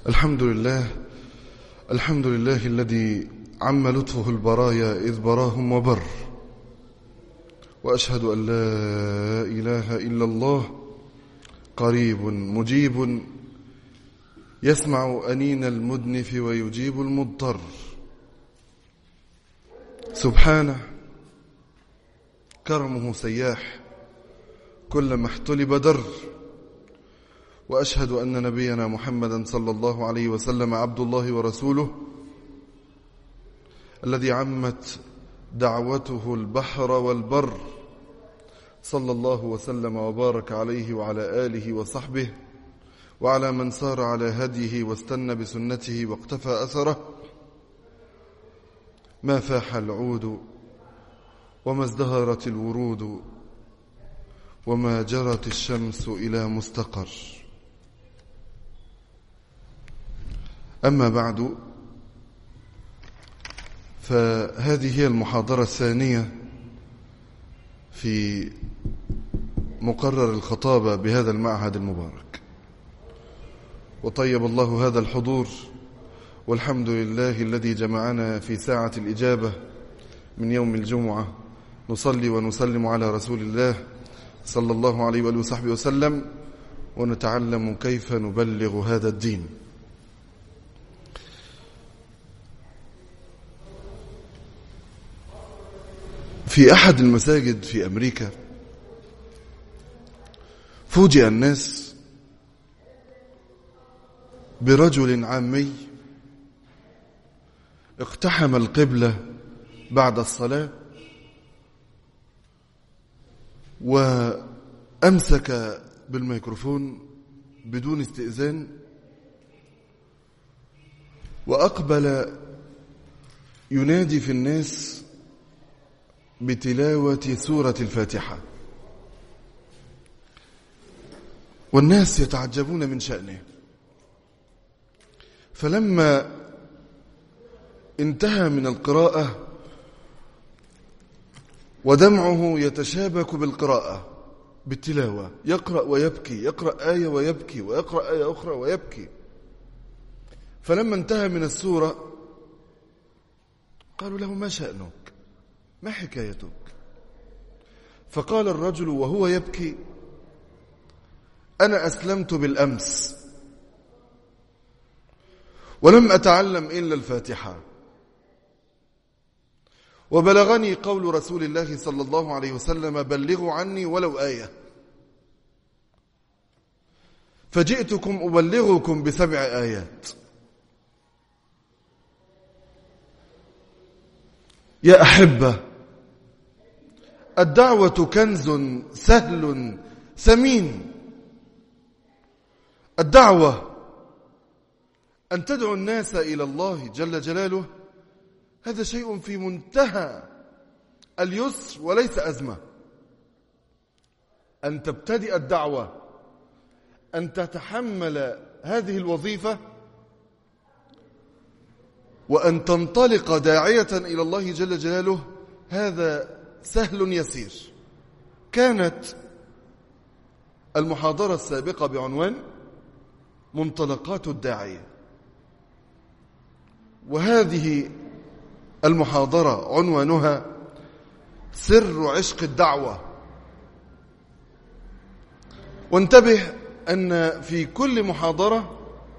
الحمد لله الحمد لله الذي عم لطفه البرايا إذ براهم وبر وأشهد أن لا إله إلا الله قريب مجيب يسمع أنين المدنف ويجيب المضطر سبحانه كرمه سياح كلما احتلب در وأشهد أن نبينا محمدا صلى الله عليه وسلم عبد الله ورسوله الذي عمت دعوته البحر والبر صلى الله وسلم وبارك عليه وعلى آله وصحبه وعلى من سار على هديه واستنى بسنته واقتفى أثره ما فاح العود وما ازدهرت الورود وما جرت الشمس إلى مستقر أما بعد فهذه هي المحاضرة الثانية في مقرر الخطابة بهذا المعهد المبارك وطيب الله هذا الحضور والحمد لله الذي جمعنا في ساعة الإجابة من يوم الجمعة نصلي ونسلم على رسول الله صلى الله عليه وآله وصحبه وسلم ونتعلم كيف نبلغ هذا الدين في أحد المساجد في أمريكا فوجئ الناس برجل عامي اقتحم القبلة بعد الصلاة وأمسك بالميكروفون بدون استئذان وأقبل ينادي في الناس بتلاوة سورة الفاتحة والناس يتعجبون من شأنه فلما انتهى من القراءة ودمعه يتشابك بالقراءة بالتلاوة يقرأ ويبكي يقرأ آية ويبكي ويقرأ آية أخرى ويبكي فلما انتهى من السورة قالوا له ما شأنك ما حكايتك فقال الرجل وهو يبكي أنا أسلمت بالأمس ولم أتعلم إلا الفاتحة وبلغني قول رسول الله صلى الله عليه وسلم بلغوا عني ولو آية فجئتكم أبلغكم بسبع آيات يا أحبة الدعوة كنز سهل ثمين الدعوة أن تدعو الناس إلى الله جل جلاله هذا شيء في منتهى اليسر وليس أزمة أن تبتدئ الدعوة أن تتحمل هذه الوظيفة وأن تنطلق داعية إلى الله جل جلاله هذا سهل يسير كانت المحاضرة السابقة بعنوان منطلقات الداعية وهذه المحاضرة عنوانها سر عشق الدعوة وانتبه أن في كل محاضرة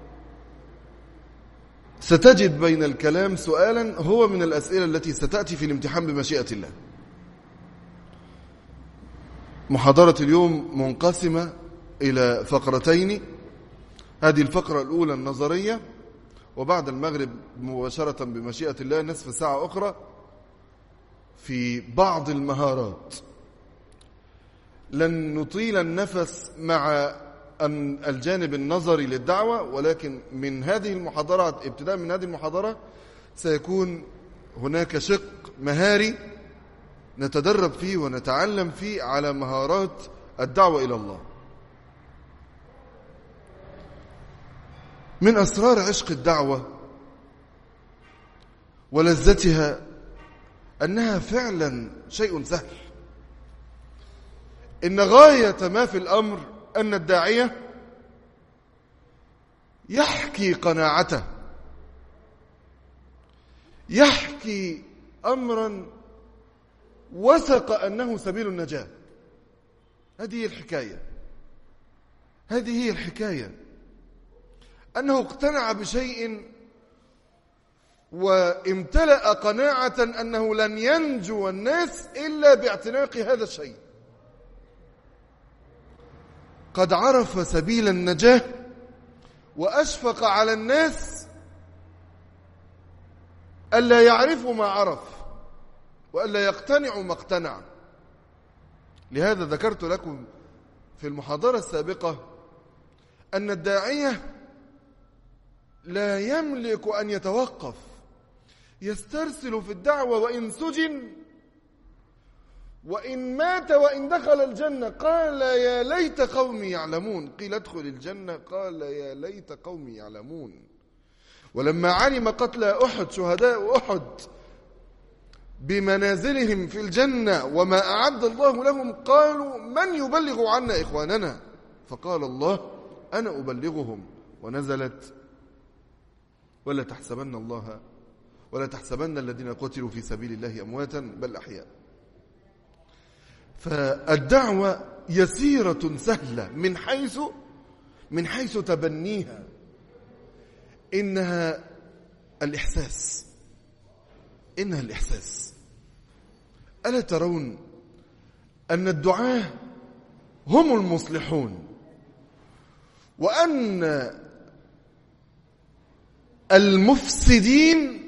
ستجد بين الكلام سؤالا هو من الأسئلة التي ستأتي في الامتحان بمشيئة الله محاضرة اليوم منقسمة إلى فقرتين هذه الفقرة الأولى النظرية وبعد المغرب مباشرة بمشيئة الله نصف ساعة أخرى في بعض المهارات لن نطيل النفس مع الجانب النظري للدعوة ولكن من هذه المحاضرات ابتداء من هذه المحاضرة سيكون هناك شق مهاري نتدرب فيه ونتعلم فيه على مهارات الدعوة إلى الله من أسرار عشق الدعوة ولذتها أنها فعلا شيء سهل إن غاية ما في الأمر أن الداعية يحكي قناعته يحكي أمرا وثق أنه سبيل النجاة هذه هي الحكاية هذه هي الحكاية أنه اقتنع بشيء وامتلأ قناعة أنه لن ينجو الناس إلا باعتناق هذا الشيء قد عرف سبيل النجاة وأشفق على الناس ألا يعرفوا ما عرف وألا يقتنعوا ما اقتنع لهذا ذكرت لكم في المحاضرة السابقة أن الداعية لا يملك أن يتوقف يسترسل في الدعوة وإن سجن وإن مات وإن دخل الجنة قال يا ليت قومي يعلمون قيل ادخل الجنة قال يا ليت قومي يعلمون ولما علم قتلى أحد شهداء أحد بمنازلهم في الجنة وما أعد الله لهم قالوا من يبلغ عنا إخواننا فقال الله أنا أبلغهم ونزلت ولا تحسبن الله ولا تحسبن الذين قتلوا في سبيل الله أمواتا بل أحياء فالدعوة يسيرة سهلة من حيث من حيث تبنيها إنها الإحساس إنها الإحساس ألا ترون أن الدعاة هم المصلحون وأن المفسدين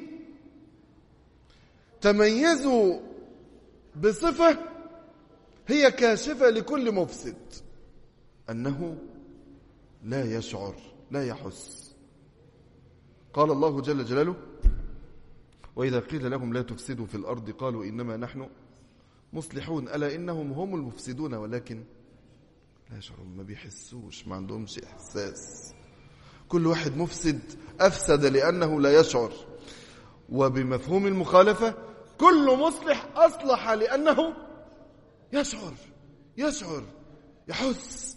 تميزوا بصفة هي كاشفة لكل مفسد أنه لا يشعر لا يحس قال الله جل جلاله وإذا قيل لهم لا تفسدوا في الأرض قالوا إنما نحن مصلحون ألا إنهم هم المفسدون ولكن لا يشعرون ما بيحسوش ما عندهمش إحساس كل واحد مفسد أفسد لأنه لا يشعر وبمفهوم المخالفة كل مصلح أصلح لأنه يشعر يشعر يحس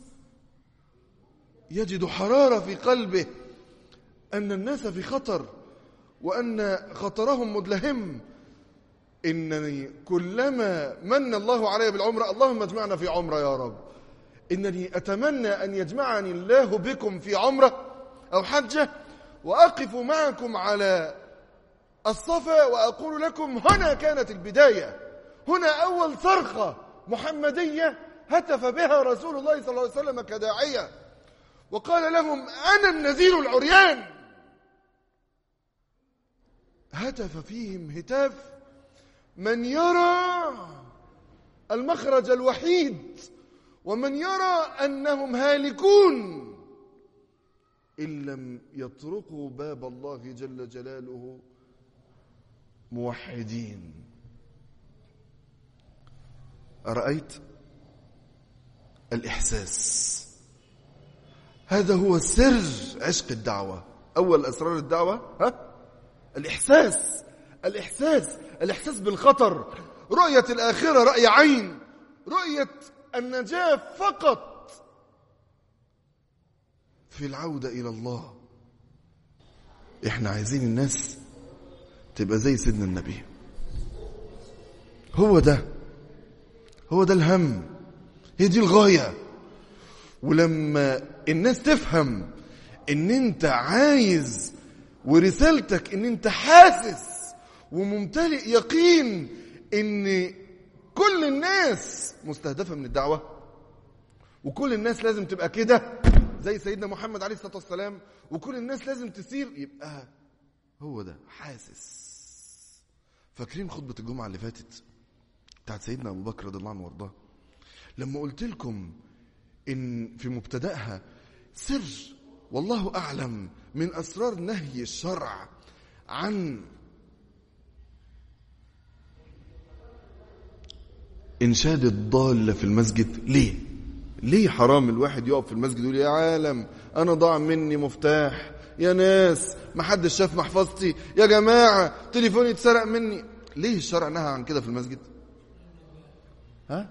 يجد حرارة في قلبه أن الناس في خطر وأن خطرهم مدلهم إنني كلما من الله علي بالعمرة اللهم اجمعنا في عمرة يا رب إنني أتمنى أن يجمعني الله بكم في عمرة أو حجة وأقف معكم على الصفا وأقول لكم هنا كانت البداية هنا أول صرخة محمدية هتف بها رسول الله صلى الله عليه وسلم كداعية وقال لهم أنا النذير العريان هتف فيهم هتاف من يرى المخرج الوحيد ومن يرى أنهم هالكون إن لم يطرقوا باب الله جل جلاله موحدين أرأيت الإحساس هذا هو سر عشق الدعوة أول أسرار الدعوة ها؟ الإحساس الإحساس الإحساس بالخطر رؤية الآخرة رأي عين رؤية النجاة فقط في العودة إلى الله إحنا عايزين الناس تبقى زي سيدنا النبي هو ده هو ده الهم هي دي الغاية ولما الناس تفهم ان انت عايز ورسالتك ان انت حاسس وممتلئ يقين ان كل الناس مستهدفة من الدعوة وكل الناس لازم تبقى كده زي سيدنا محمد عليه الصلاة والسلام وكل الناس لازم تسير يبقى هو ده حاسس فاكرين خطبة الجمعة اللي فاتت بتاعت سيدنا أبو بكر رضي الله عنه وارضاه لما قلت لكم إن في مبتدأها سر والله أعلم من أسرار نهي الشرع عن إنشاد الضالة في المسجد ليه؟ ليه حرام الواحد يقف في المسجد يقول يا عالم أنا ضاع مني مفتاح يا ناس ما حدش شاف محفظتي يا جماعة تليفوني اتسرق مني ليه الشرع نهى عن كده في المسجد ها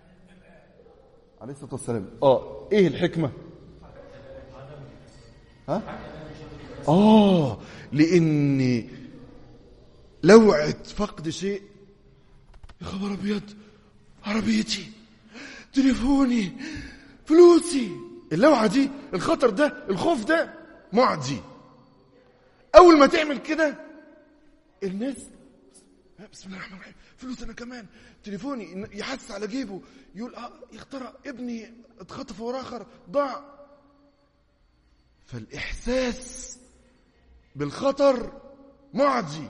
عليه الصلاة والسلام اه ايه الحكمة ها اه لاني لوعة فقد شيء يا خبر ابيض عربيتي تليفوني فلوسي اللوعة دي الخطر ده الخوف ده معدي اول ما تعمل كده الناس بسم الله الرحمن الرحيم فلوس انا كمان تليفوني يحس على جيبه يقول اه يخترع ابني اتخطف وراه اخر ضاع فالاحساس بالخطر معدي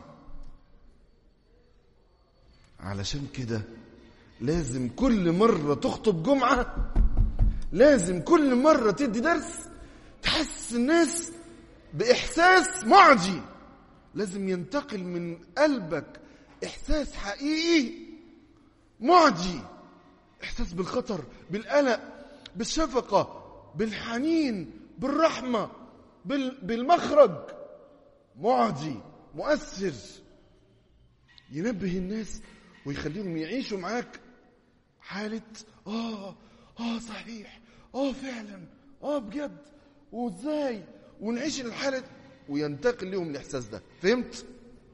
علشان كده لازم كل مرة تخطب جمعة لازم كل مرة تدي درس تحس الناس بإحساس معدي لازم ينتقل من قلبك إحساس حقيقي معدي إحساس بالخطر بالقلق بالشفقة بالحنين بالرحمة بالمخرج معدي مؤثر ينبه الناس ويخليهم يعيشوا معاك حالة آه آه صحيح آه فعلا آه بجد وإزاي ونعيش الحالة وينتقل لهم الإحساس ده فهمت؟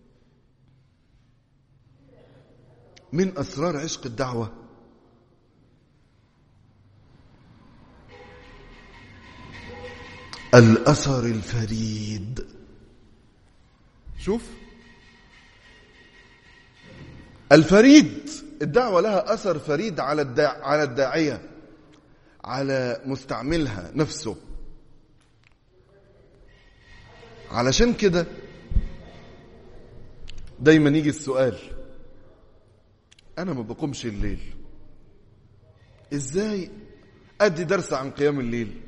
من أسرار عشق الدعوة الأثر الفريد شوف الفريد الدعوة لها أثر فريد على الداع على الداعية على مستعملها نفسه علشان كده دايما يجي السؤال أنا ما بقومش الليل إزاي أدي درس عن قيام الليل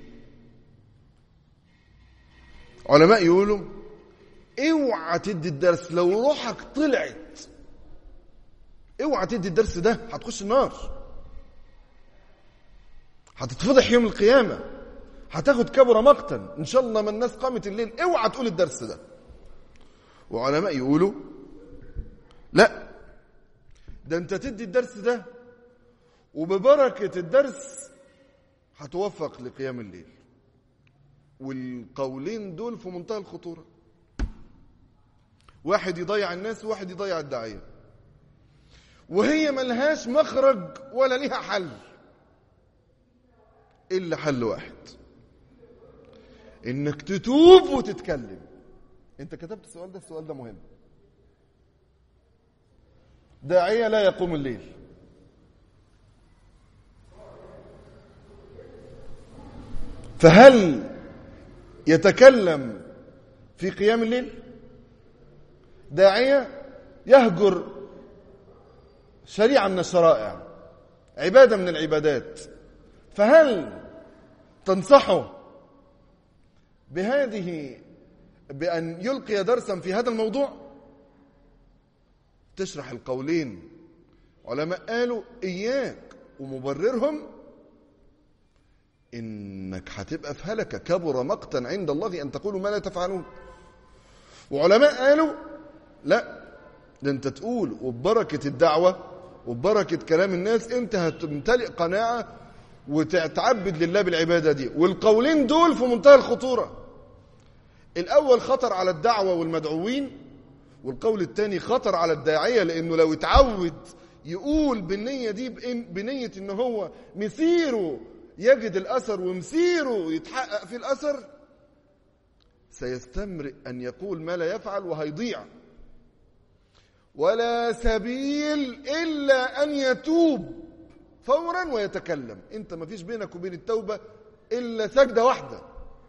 علماء يقولوا اوعى تدي الدرس لو روحك طلعت اوعى تدي الدرس ده هتخش النار هتتفضح يوم القيامة هتاخد كبر مقتا ان شاء الله ما الناس قامت الليل اوعى تقول الدرس ده وعلماء يقولوا لا ده انت تدي الدرس ده وببركة الدرس هتوفق لقيام الليل والقولين دول في منتهى الخطورة واحد يضيع الناس وواحد يضيع الداعية وهي ملهاش مخرج ولا ليها حل إلا حل واحد إنك تتوب وتتكلم أنت كتبت السؤال ده السؤال ده مهم داعية لا يقوم الليل فهل يتكلم في قيام الليل داعية يهجر شريعة من الشرائع عبادة من العبادات فهل تنصحه بهذه بأن يلقي درسا في هذا الموضوع تشرح القولين علماء قالوا إياك ومبررهم إنك هتبقى في هلكة كبر مقتا عند الله أن تقولوا ما لا تفعلون وعلماء قالوا لا ده أنت تقول وببركة الدعوة وببركة كلام الناس أنت هتمتلئ قناعة وتتعبد لله بالعبادة دي والقولين دول في منتهى الخطورة الأول خطر على الدعوة والمدعوين والقول الثاني خطر على الداعية لأنه لو اتعود يقول بالنية دي بنية إن هو مسيره يجد الأثر ومسيره يتحقق في الأثر سيستمرئ أن يقول ما لا يفعل وهيضيع ولا سبيل إلا أن يتوب فورا ويتكلم انت ما فيش بينك وبين التوبة إلا سجدة واحدة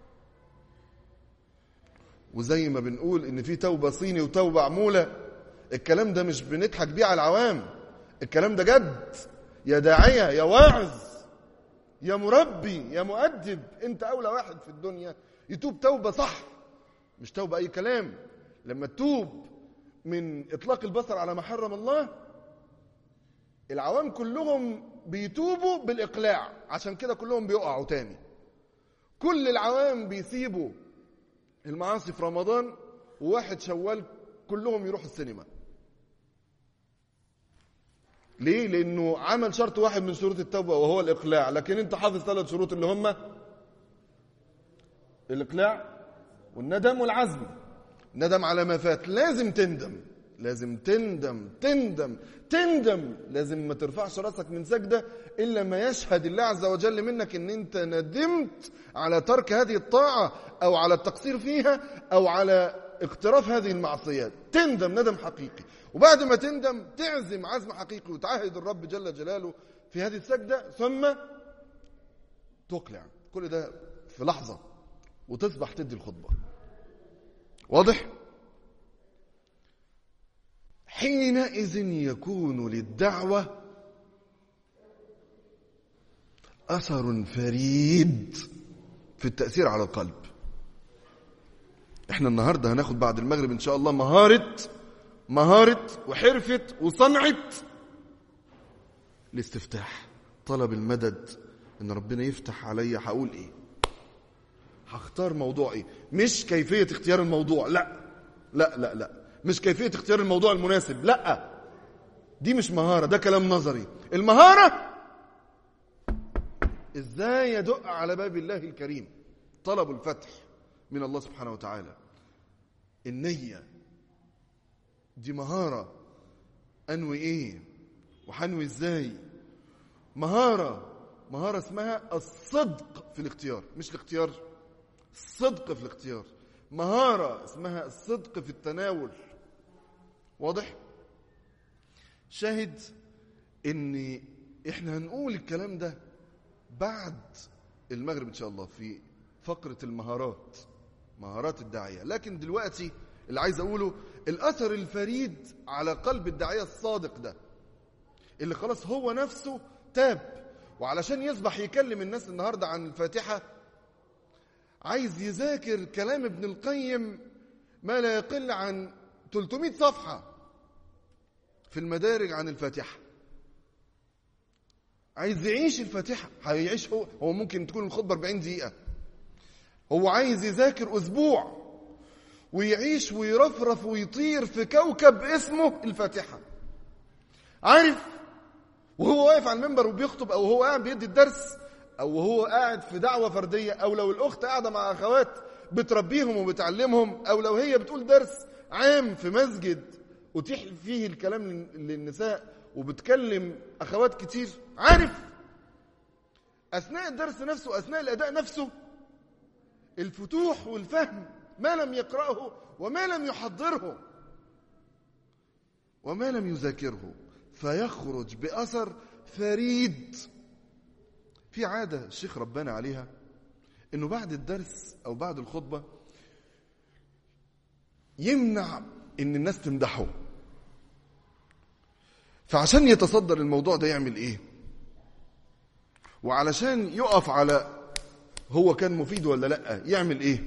وزي ما بنقول ان في توبة صيني وتوبة عمولة الكلام ده مش بنضحك بيه على العوام الكلام ده جد يا داعية يا واعظ يا مربي يا مؤدب انت اولى واحد في الدنيا يتوب توبة صح مش توبة اي كلام لما تتوب من اطلاق البصر على ما حرم الله العوام كلهم بيتوبوا بالاقلاع عشان كده كلهم بيقعوا تاني كل العوام بيسيبوا المعاصي في رمضان وواحد شوال كلهم يروحوا السينما ليه لانه عمل شرط واحد من شروط التوبه وهو الاقلاع لكن انت حافظ ثلاث شروط اللي هم الاقلاع والندم والعزم ندم على ما فات لازم تندم لازم تندم تندم تندم لازم ما ترفعش راسك من سجدة إلا ما يشهد الله عز وجل منك إن أنت ندمت على ترك هذه الطاعة أو على التقصير فيها أو على اقتراف هذه المعصيات تندم ندم حقيقي وبعد ما تندم تعزم عزم حقيقي وتعهد الرب جل جلاله في هذه السجدة ثم تقلع كل ده في لحظة وتصبح تدي الخطبة واضح؟ حينئذ يكون للدعوة أثر فريد في التأثير على القلب احنا النهاردة هناخد بعد المغرب ان شاء الله مهارة مهارة وحرفة وصنعة الاستفتاح طلب المدد ان ربنا يفتح عليا هقول ايه هختار موضوع ايه مش كيفية اختيار الموضوع لا لا لا لا مش كيفية اختيار الموضوع المناسب لا دي مش مهارة ده كلام نظري المهارة ازاي يدق على باب الله الكريم طلب الفتح من الله سبحانه وتعالى النية دي مهارة انوي ايه وحنوي ازاي مهارة مهارة اسمها الصدق في الاختيار مش الاختيار الصدق في الاختيار مهارة اسمها الصدق في التناول واضح شاهد ان احنا هنقول الكلام ده بعد المغرب ان شاء الله في فقرة المهارات مهارات الداعية لكن دلوقتي اللي عايز اقوله الاثر الفريد على قلب الداعية الصادق ده اللي خلاص هو نفسه تاب وعلشان يصبح يكلم الناس النهاردة عن الفاتحة عايز يذاكر كلام ابن القيم ما لا يقل عن 300 صفحة في المدارج عن الفاتحة عايز يعيش الفاتحة هيعيش هو هو ممكن تكون الخطبة 40 دقيقة هو عايز يذاكر أسبوع ويعيش ويرفرف ويطير في كوكب اسمه الفاتحة عارف وهو واقف على المنبر وبيخطب أو هو قاعد بيدي الدرس أو هو قاعد في دعوة فردية أو لو الأخت قاعدة مع أخوات بتربيهم وبتعلمهم أو لو هي بتقول درس عام في مسجد أتيح فيه الكلام للنساء وبتكلم أخوات كتير عارف أثناء الدرس نفسه أثناء الأداء نفسه الفتوح والفهم ما لم يقرأه وما لم يحضره وما لم يذاكره فيخرج بأثر فريد في عادة الشيخ ربنا عليها انه بعد الدرس او بعد الخطبة يمنع ان الناس تمدحه فعشان يتصدر الموضوع ده يعمل ايه وعلشان يقف على هو كان مفيد ولا لا يعمل ايه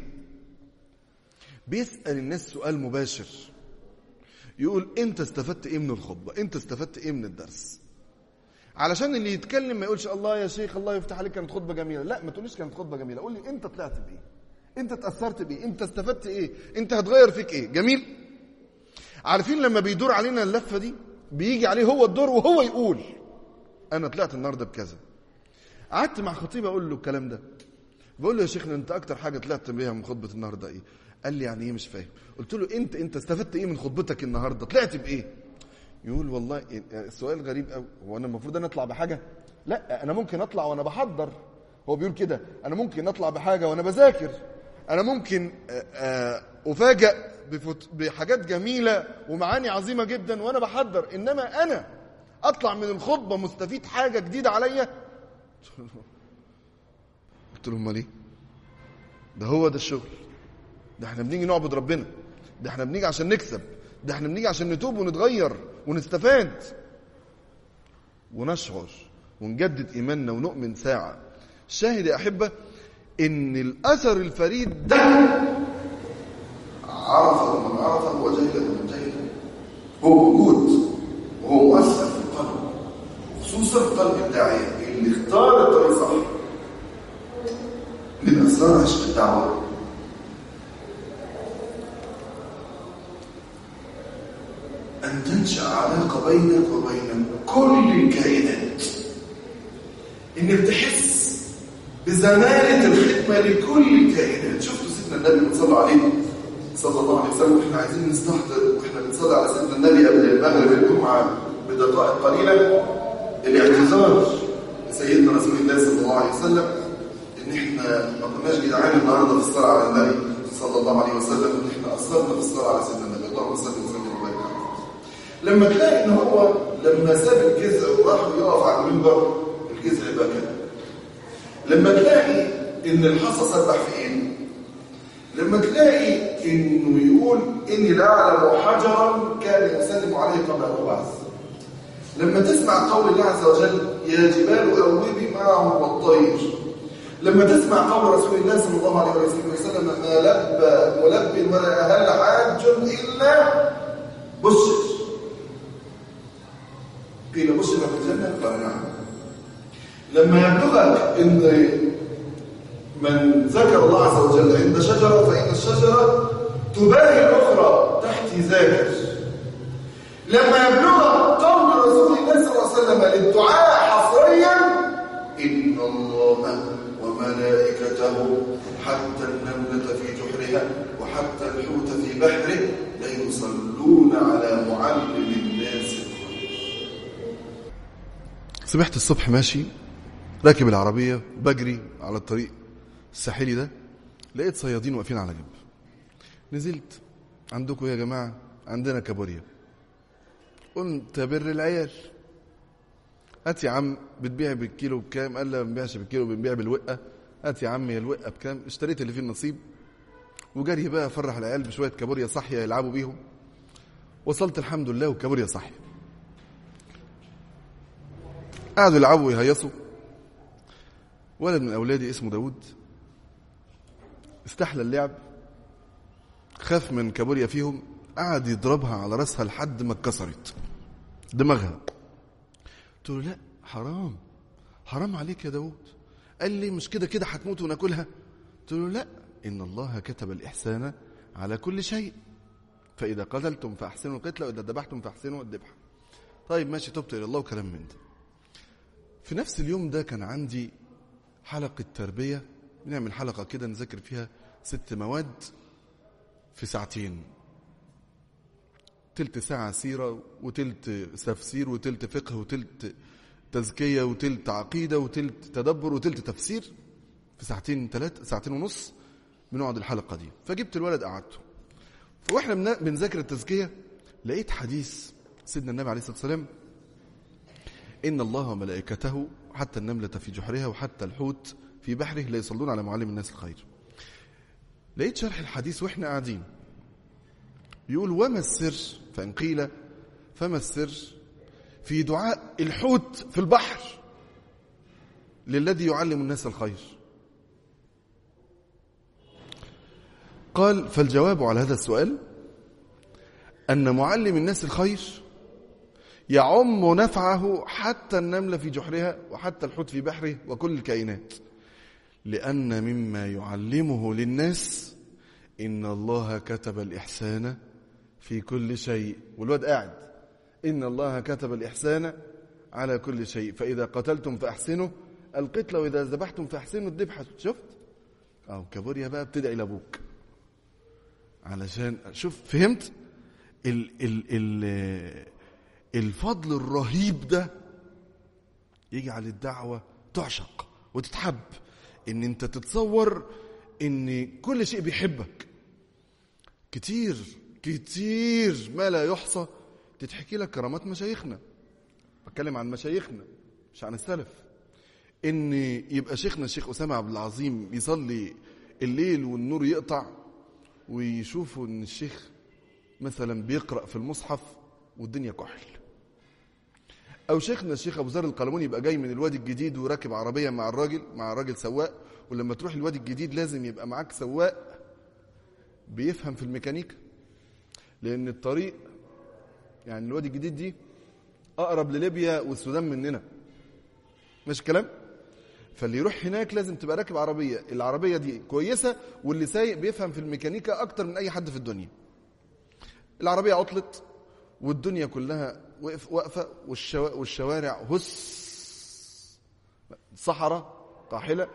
بيسأل الناس سؤال مباشر يقول انت استفدت ايه من الخطبة انت استفدت ايه من الدرس علشان اللي يتكلم ما يقولش الله يا شيخ الله يفتح عليك كانت خطبه جميله لا ما تقوليش كانت خطبه جميله قول لي انت طلعت بايه انت اتاثرت بايه انت استفدت ايه انت هتغير فيك ايه جميل عارفين لما بيدور علينا اللفه دي بيجي عليه هو الدور وهو يقول انا طلعت النهارده بكذا قعدت مع خطيب اقول له الكلام ده بقول له يا شيخنا انت اكتر حاجه طلعت بيها من خطبه النهارده ايه قال لي يعني ايه مش فاهم قلت له انت انت استفدت ايه من خطبتك النهارده طلعت بايه يقول والله السؤال غريب قوي هو انا المفروض انا اطلع بحاجه لا انا ممكن اطلع وانا بحضر هو بيقول كده انا ممكن اطلع بحاجه وانا بذاكر انا ممكن افاجئ بحاجات جميله ومعاني عظيمه جدا وانا بحضر انما انا اطلع من الخطبه مستفيد حاجه جديده عليا قلت له امال ايه ده هو ده الشغل ده احنا بنيجي نعبد ربنا ده احنا بنيجي عشان نكسب ده احنا بنيجي عشان نتوب ونتغير ونستفاد ونشعر ونجدد ايماننا ونؤمن ساعه الشاهد يا احبه ان الاثر الفريد ده عرفه من عرفه وجهله من جهله هو موجود وهو مؤثر في القلب خصوصا قلب الداعيه اللي اختار الطريق صح من اسرار عشق الدعوه أن تنشأ علاقة بينك وبين كل الكائنات إنك تحس بزمالة الخدمة لكل الكائنات شفتوا سيدنا النبي بنصلي عليه صلى الله عليه وسلم احنا عايزين نستحضر واحنا بنصلي على سيدنا النبي قبل المغرب الجمعه بدقائق قليله الاعتذار لسيدنا رسول الله صلى الله عليه وسلم ان احنا ما كناش جدعان النهارده في الصلاه على النبي صلى الله عليه وسلم ان احنا قصرنا في الصلاه على سيدنا النبي اللهم صل وسلم وبارك عليه لما تلاقي ان هو لما ساب الجزع وراح يقف على المنبر الجزع بكى لما تلاقي ان الحصى سبح في ايده لما تلاقي انه يقول اني لا اعلم حجرا كان يسلم عليه قبل ان ابعث لما تسمع قول الله عز وجل يا جبال اوبي معه والطير لما تسمع قول رسول الله صلى الله عليه وسلم ما لبى ملب ولا اهل حاج الا بشر قيل بشر في الجنه قال نعم لما يبلغك ان من ذكر الله عز وجل عند شجرة فإن الشجرة تباهي الأخرى تحت ذاكر لما يبلغ قول رسول الله صلى الله عليه وسلم للدعاء حصريا إن الله وملائكته حتى النملة في جحرها وحتى الحوت في بحره ليصلون على معلم الناس الخير صبحت الصبح ماشي راكب العربية بجري على الطريق الساحلي ده لقيت صيادين واقفين على جنب نزلت عندكم يا جماعة عندنا كابوريا قلت بر العيال هات يا عم بتبيع بالكيلو بكام قال لا ما بنبيعش بالكيلو بنبيع بالوقة هات يا عم يا الوقة بكام اشتريت اللي فيه النصيب وجري بقى افرح العيال بشوية كابوريا صحية يلعبوا بيهم وصلت الحمد لله وكابوريا صحية قعدوا يلعبوا ويهيصوا ولد من أولادي اسمه داود استحلى اللعب خاف من كابوريا فيهم قعد يضربها على راسها لحد ما اتكسرت دماغها قلت له لا حرام حرام عليك يا داود قال لي مش كده كده هتموت وناكلها قلت له لا ان الله كتب الاحسان على كل شيء فاذا قتلتم فاحسنوا القتل واذا ذبحتم فاحسنوا الذبح طيب ماشي تبت الى الله وكلام من ده في نفس اليوم ده كان عندي حلقة تربية بنعمل حلقة كده نذاكر فيها ست مواد في ساعتين تلت ساعة سيرة وتلت تفسير وتلت فقه وتلت تزكية وتلت عقيدة وتلت تدبر وتلت تفسير في ساعتين ثلاث ساعتين ونص بنقعد الحلقة دي فجبت الولد قعدته واحنا بنذاكر التزكية لقيت حديث سيدنا النبي عليه الصلاة والسلام إن الله وملائكته حتى النملة في جحرها وحتى الحوت في بحره لا يصلون على معلم الناس الخير لقيت شرح الحديث واحنا قاعدين يقول وما السر فإن قيل فما السر في دعاء الحوت في البحر للذي يعلم الناس الخير قال فالجواب على هذا السؤال أن معلم الناس الخير يعم نفعه حتى النملة في جحرها وحتى الحوت في بحره وكل الكائنات لأن مما يعلمه للناس إن الله كتب الإحسان في كل شيء والواد قاعد إن الله كتب الإحسان على كل شيء فإذا قتلتم فأحسنوا القتل وإذا ذبحتم فأحسنوا الذبحة شفت؟ أو كابوريا بقى بتدعي لأبوك علشان شوف فهمت؟ ال ال ال الفضل الرهيب ده يجعل الدعوة تعشق وتتحب ان انت تتصور ان كل شيء بيحبك كتير كتير ما لا يحصى تتحكي لك كرامات مشايخنا بتكلم عن مشايخنا مش عن السلف ان يبقى شيخنا الشيخ اسامه عبد العظيم يصلي الليل والنور يقطع ويشوفوا ان الشيخ مثلا بيقرا في المصحف والدنيا كحل او شيخنا الشيخ ابو ذر القلموني يبقى جاي من الوادي الجديد وراكب عربيه مع الراجل مع راجل سواق ولما تروح الوادي الجديد لازم يبقى معاك سواق بيفهم في الميكانيكا لان الطريق يعني الوادي الجديد دي اقرب لليبيا والسودان مننا مش الكلام فاللي يروح هناك لازم تبقى راكب عربيه العربيه دي كويسه واللي سايق بيفهم في الميكانيكا اكتر من اي حد في الدنيا العربيه عطلت والدنيا كلها وقف واقفه والشوارع هس صحراء قاحله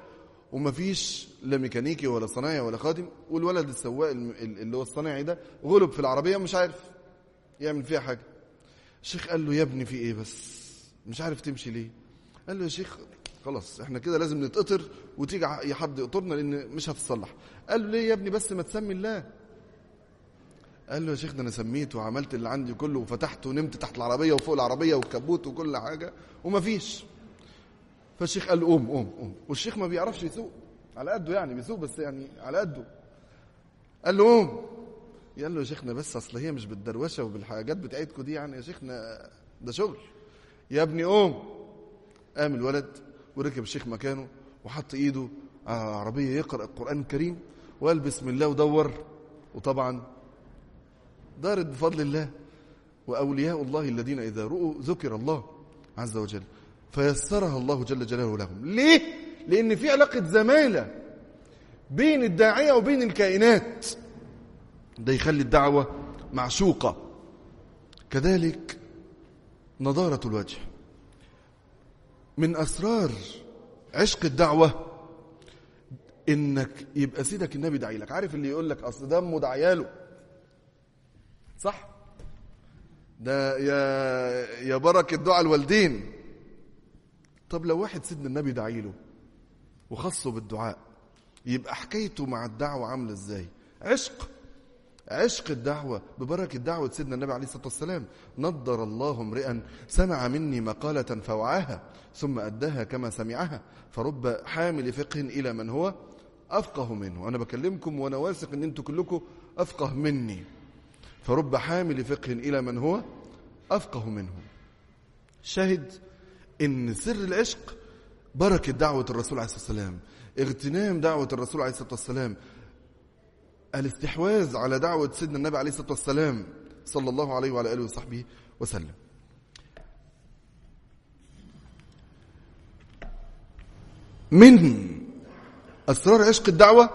ومفيش لا ميكانيكي ولا صنايعي ولا خادم والولد السواق الم- اللي هو الصنايعي ده غلب في العربيه مش عارف يعمل فيها حاجه الشيخ قال له يا ابني في ايه بس مش عارف تمشي ليه قال له يا شيخ خلاص احنا كده لازم نتقطر وتيجي ع- حد يقطرنا لان مش هتتصلح قال له ليه يا ابني بس ما تسمي الله قال له يا شيخ ده انا سميت وعملت اللي عندي كله وفتحت ونمت تحت العربيه وفوق العربيه والكبوت وكل حاجه ومفيش فالشيخ قال له قوم قوم قوم والشيخ ما بيعرفش يسوق على قده يعني بيسوق بس يعني على قده قال له قوم قال له يا شيخنا بس اصل هي مش بالدروشه وبالحاجات بتاعتكم دي يعني يا شيخنا ده شغل يا ابني قوم قام الولد وركب الشيخ مكانه وحط ايده على العربيه يقرا القران الكريم وقال بسم الله ودور وطبعا دارت بفضل الله واولياء الله الذين اذا رؤوا ذكر الله عز وجل فيسرها الله جل جلاله لهم ليه لان في علاقه زماله بين الداعيه وبين الكائنات ده يخلي الدعوه معشوقه كذلك نضاره الوجه من اسرار عشق الدعوه انك يبقى سيدك النبي داعي لك عارف اللي يقول لك اصل دمه دعياله صح ده يا يا بركه دعاء الوالدين طب لو واحد سيدنا النبي دعي له وخصه بالدعاء يبقى حكايته مع الدعوه عامله ازاي عشق عشق الدعوة ببركة دعوة سيدنا النبي عليه الصلاة والسلام نضر الله امرئا سمع مني مقالة فوعاها ثم أداها كما سمعها فرب حامل فقه إلى من هو أفقه منه أنا بكلمكم وأنا واثق أن أنتم كلكم أفقه مني فرب حامل فقه إلى من هو أفقه منه شاهد ان سر العشق بركة دعوة الرسول عليه الصلاة والسلام اغتنام دعوة الرسول عليه الصلاة والسلام الاستحواذ على دعوة سيدنا النبي عليه الصلاة والسلام صلى الله عليه وعلى آله وصحبه وسلم من أسرار عشق الدعوة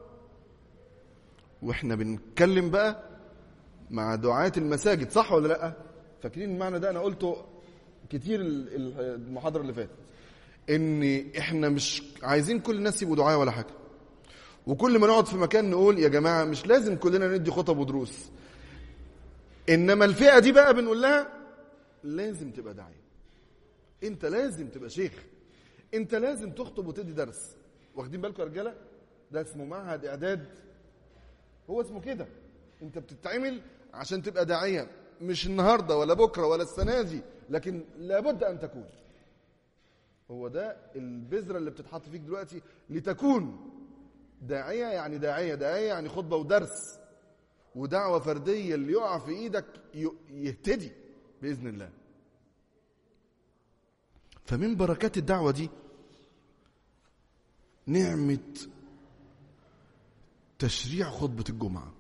واحنا بنتكلم بقى مع دعاة المساجد صح ولا لا فاكرين المعنى ده انا قلته كتير ال- ال- المحاضرة اللي فاتت ان احنا مش عايزين كل الناس يبقوا دعاة ولا حاجة وكل ما نقعد في مكان نقول يا جماعة مش لازم كلنا ندي خطب ودروس انما الفئة دي بقى بنقول لها لازم تبقى داعية انت لازم تبقى شيخ انت لازم تخطب وتدي درس واخدين بالكم يا رجاله ده اسمه معهد اعداد هو اسمه كده انت بتتعمل عشان تبقى داعية مش النهاردة ولا بكرة ولا السنة دي لكن لابد أن تكون هو ده البذرة اللي بتتحط فيك دلوقتي لتكون داعية يعني داعية داعية يعني خطبة ودرس ودعوة فردية اللي يقع في ايدك ي- يهتدي بإذن الله فمن بركات الدعوة دي نعمة تشريع خطبة الجمعة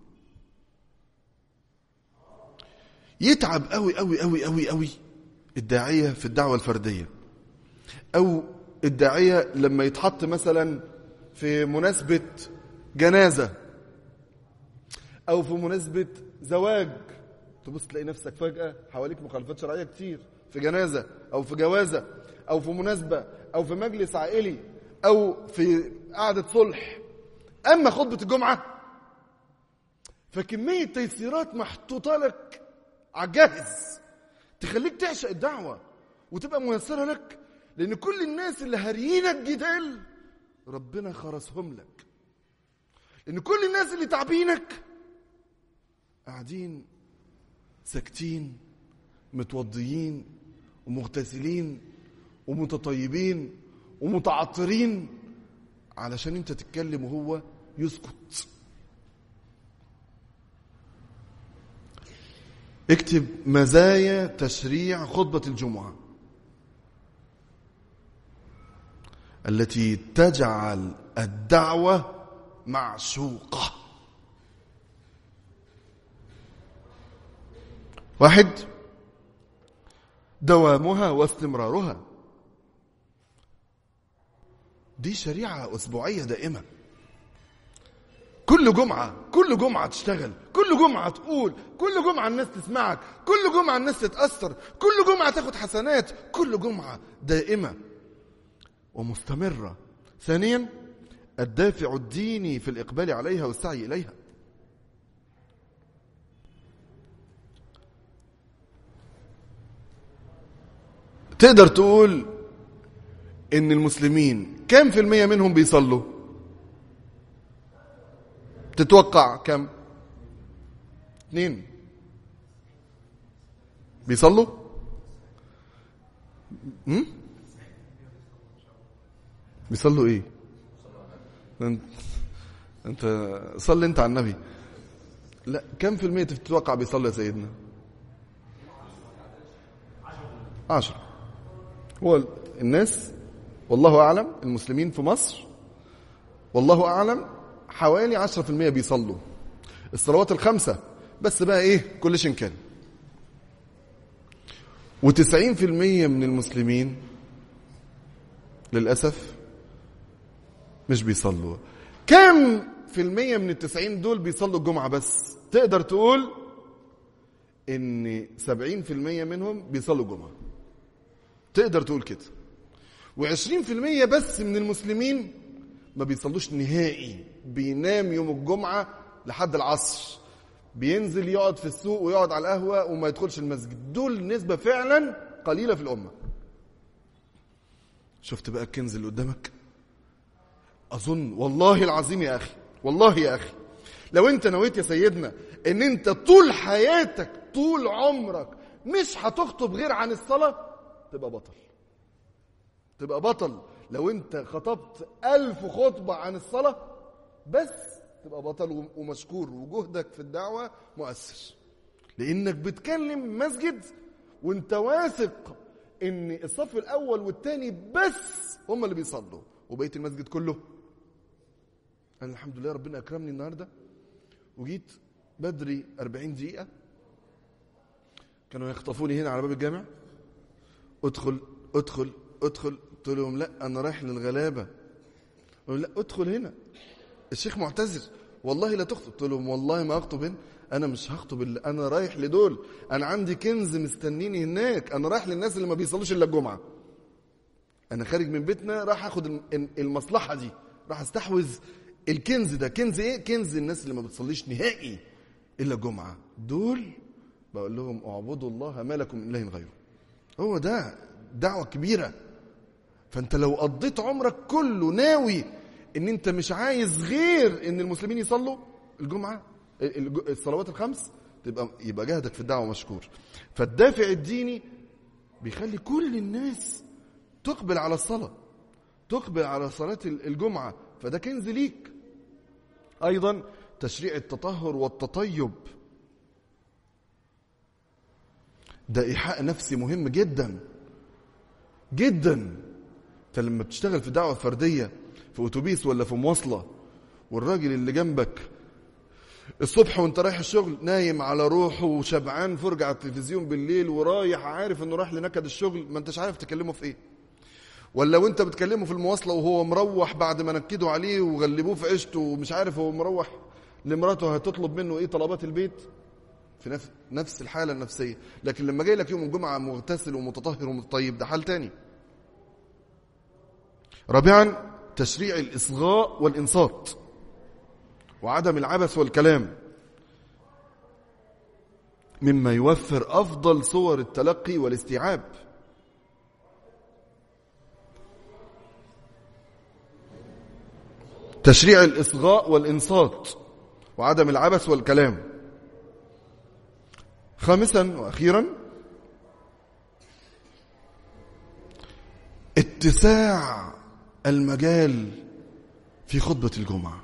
يتعب قوي قوي قوي قوي قوي الداعية في الدعوة الفردية أو الداعية لما يتحط مثلا في مناسبة جنازة أو في مناسبة زواج تبص تلاقي نفسك فجأة حواليك مخالفات شرعية كتير في جنازة أو في جوازة أو في مناسبة أو في مجلس عائلي أو في قعدة صلح أما خطبة الجمعة فكمية تيسيرات محطوطة لك على الجاهز تخليك تعشق الدعوة وتبقى ميسرة لك لأن كل الناس اللي هاريينك جدال ربنا خرسهم لك لأن كل الناس اللي تعبينك قاعدين ساكتين متوضيين ومغتسلين ومتطيبين ومتعطرين علشان انت تتكلم وهو يسكت اكتب مزايا تشريع خطبة الجمعة التي تجعل الدعوة معشوقة واحد دوامها واستمرارها دي شريعة أسبوعية دائمة كل جمعة كل جمعة تشتغل كل جمعة تقول كل جمعة الناس تسمعك كل جمعة الناس تتأثر كل جمعة تاخد حسنات كل جمعة دائمة ومستمرة ثانيا الدافع الديني في الإقبال عليها والسعي إليها تقدر تقول ان المسلمين كم في المية منهم بيصلوا تتوقع كم اثنين بيصلوا هم؟ بيصلوا ايه انت انت صلي انت على النبي لا كم في المية تتوقع بيصلي يا سيدنا عشرة هو الناس والله أعلم المسلمين في مصر والله أعلم حوالي عشرة في المية بيصلوا الصلوات الخمسة بس بقى إيه كل شيء كان وتسعين في المية من المسلمين للأسف مش بيصلوا كم في المية من التسعين دول بيصلوا الجمعة بس تقدر تقول ان سبعين في المية منهم بيصلوا الجمعة تقدر تقول كده وعشرين في المية بس من المسلمين ما بيصلوش نهائي بينام يوم الجمعة لحد العصر بينزل يقعد في السوق ويقعد على القهوة وما يدخلش المسجد دول نسبة فعلا قليلة في الأمة شفت بقى الكنز اللي قدامك أظن والله العظيم يا أخي والله يا أخي لو أنت نويت يا سيدنا أن أنت طول حياتك طول عمرك مش هتخطب غير عن الصلاة تبقى بطل تبقى بطل لو أنت خطبت ألف خطبة عن الصلاة بس تبقى بطل ومشكور وجهدك في الدعوة مؤثر لأنك بتكلم مسجد وانت واثق ان الصف الاول والثاني بس هم اللي بيصلوا وبقيه المسجد كله انا الحمد لله ربنا اكرمني النهارده وجيت بدري 40 دقيقه كانوا يخطفوني هنا على باب الجامع ادخل ادخل ادخل قلت لهم لا انا رايح للغلابه قالوا لا ادخل هنا الشيخ معتذر والله لا تخطب قلت لهم والله ما اخطب هنا انا مش هخطب اللي انا رايح لدول انا عندي كنز مستنيني هناك انا رايح للناس اللي ما بيصلوش الا الجمعه انا خارج من بيتنا راح اخد المصلحه دي راح استحوذ الكنز ده كنز ايه كنز الناس اللي ما بتصليش نهائي الا الجمعه دول بقول لهم اعبدوا الله ما لكم من اله غيره هو ده دعوه كبيره فانت لو قضيت عمرك كله ناوي ان انت مش عايز غير ان المسلمين يصلوا الجمعه الصلوات الخمس تبقى يبقى جهدك في الدعوه مشكور فالدافع الديني بيخلي كل الناس تقبل على الصلاه تقبل على صلاه الجمعه فده كنز ليك ايضا تشريع التطهر والتطيب ده ايحاء نفسي مهم جدا جدا انت لما بتشتغل في دعوه فرديه في اتوبيس ولا في مواصله والراجل اللي جنبك الصبح وانت رايح الشغل نايم على روحه وشبعان فرجة على التلفزيون بالليل ورايح عارف انه رايح لنكد الشغل ما انتش عارف تكلمه في ايه ولا وانت بتكلمه في المواصله وهو مروح بعد ما نكدوا عليه وغلبوه في عيشته ومش عارف هو مروح لمراته هتطلب منه ايه طلبات البيت في نفس نفس الحاله النفسيه لكن لما جاي لك يوم الجمعه مغتسل ومتطهر ومتطيب ده حال تاني رابعا تشريع الاصغاء والانصات وعدم العبث والكلام مما يوفر افضل صور التلقي والاستيعاب تشريع الاصغاء والانصات وعدم العبث والكلام خامسا واخيرا اتساع المجال في خطبه الجمعه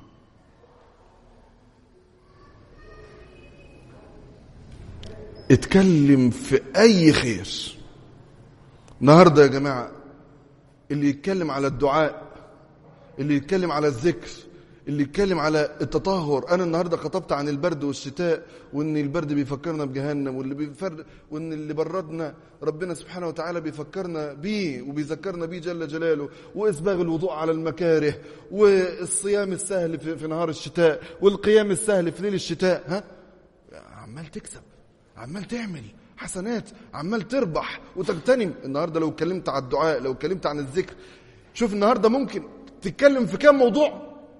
اتكلم في اي خير النهارده يا جماعه اللي يتكلم على الدعاء اللي يتكلم على الذكر اللي يتكلم على التطهر انا النهارده خطبت عن البرد والشتاء وان البرد بيفكرنا بجهنم واللي بيفر وان اللي بردنا ربنا سبحانه وتعالى بيفكرنا بيه وبيذكرنا بيه جل جلاله واسباغ الوضوء على المكاره والصيام السهل في, في نهار الشتاء والقيام السهل في ليل الشتاء ها عمال تكسب عمال تعمل حسنات عمال تربح وتغتنم النهارده لو اتكلمت عن الدعاء لو اتكلمت عن الذكر شوف النهارده ممكن تتكلم في كام موضوع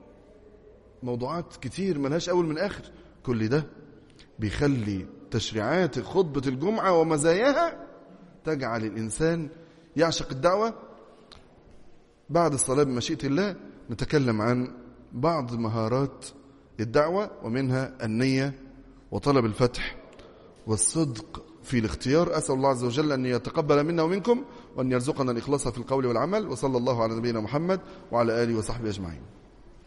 موضوعات كتير ملهاش أول من آخر كل ده بيخلي تشريعات خطبة الجمعة ومزاياها تجعل الإنسان يعشق الدعوة بعد الصلاة بمشيئة الله نتكلم عن بعض مهارات الدعوة ومنها النية وطلب الفتح والصدق في الاختيار أسأل الله عز وجل أن يتقبل منا ومنكم وأن يرزقنا الإخلاص في القول والعمل وصلى الله على نبينا محمد وعلى آله وصحبه أجمعين